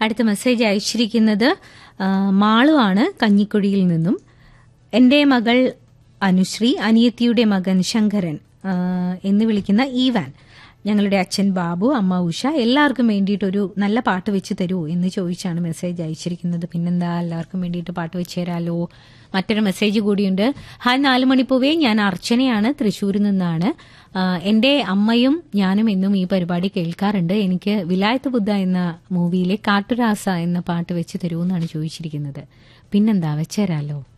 അടുത്ത മെസ്സേജ് അയച്ചിരിക്കുന്നത് ആ, മാളുവാണ് കഞ്ഞിക്കുഴിയിൽ നിന്നും എൻ്റെ മകൾ അനുശ്രീ അനിയത്തിയുടെ മകൻ ശങ്കരൻ ആ, എന്ന് വിളിക്കുന്ന ഈവാൻ ഞങ്ങളുടെ അച്ഛൻ ബാബു അമ്മ ഉഷ എല്ലാവർക്കും വേണ്ടിയിട്ടൊരു നല്ല പാട്ട് വെച്ച് തരൂ എന്ന് ചോദിച്ചാണ് മെസ്സേജ് അയച്ചിരിക്കുന്നത് പിന്നെന്താ എല്ലാവർക്കും വേണ്ടിയിട്ട് പാട്ട് വെച്ച് തരാലോ മറ്റൊരു മെസ്സേജ് കൂടിയുണ്ട് ഹായ് നാല് മണിപ്പൂവേ ഞാൻ അർച്ചനയാണ് തൃശ്ശൂരിൽ നിന്നാണ് ആ, എൻ്റെ അമ്മയും ഞാനും എന്നും ഈ പരിപാടി കേൾക്കാറുണ്ട് എനിക്ക് വിലായത്ത് ബുദ്ധ എന്ന മൂവിയിലെ കാട്ടുരാസ എന്ന പാട്ട് വെച്ച് തരൂ എന്നാണ് ചോദിച്ചിരിക്കുന്നത് പിന്നെന്താ വെച്ചേരാലോ